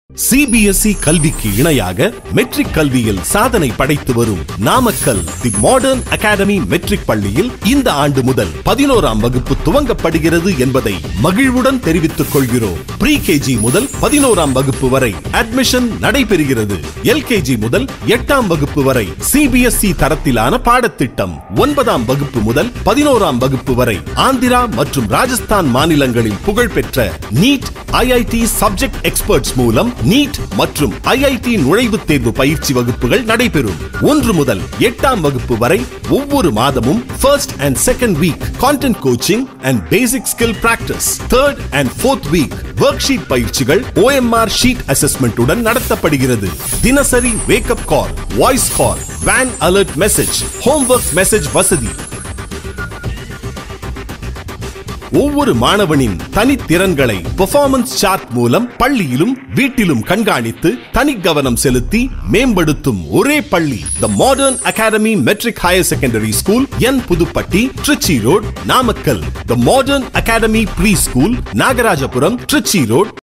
CBSE கல்விக்கு இணையாக matric கல்வியில் சாதனை படைத்து வரும் Namakkal the Modern Academy Matric பள்ளியில் இந்த ஆண்டு முதல் பதினோராம் வகுப்பு துவங்கப்படுகிறது என்பதை மகிழ்வுடன் தெரிவித்துக் கொள்கிறோம் ப்ரீ கேஜி முதல் பதினோராம் வகுப்பு வரை அட்மிஷன் நடைபெறுகிறது எல்கேஜி முதல் எட்டாம் வகுப்பு வரை சிபிஎஸ்இ தரத்திலான பாடத்திட்டம் ஒன்பதாம் வகுப்பு முதல் பதினோராம் வகுப்பு வரை ஆந்திரா மற்றும் ராஜஸ்தான் மாநிலங்களில் புகழ்பெற்ற நீட் ஐஐடி சப்ஜெக்ட் எக்ஸ்பர்ட்ஸ் மூலம் நீட் மற்றும் ஐஐடி நுழைவுத் தேர்வு பயிற்சி வகுப்புகள் நடைபெறும் ஒன்று முதல் எட்டாம் வகுப்பு வரை ஒவ்வொரு மாதமும் first and second week content coaching and basic skill practice third and fourth week work sheet பயிற்சிகள் ஓஎம்ஆர் ஷீட் அசஸ்மெண்ட் உடன் நடத்தப்படுகிறது தினசரி wake up call voice call van alert message homework message வசதி ஒவ்வொரு மாணவனின் தனித்திறன்களை பெர்ஃபார்மன்ஸ் சார்ட் மூலம் பள்ளியிலும் வீட்டிலும் கண்காணித்து தனி கவனம் செலுத்தி மேம்படுத்தும் ஒரே பள்ளி the Modern Academy Matric higher secondary school N Puduppatti Trichy road Namakkal the Modern Academy pre school Nagarajapuram Trichy road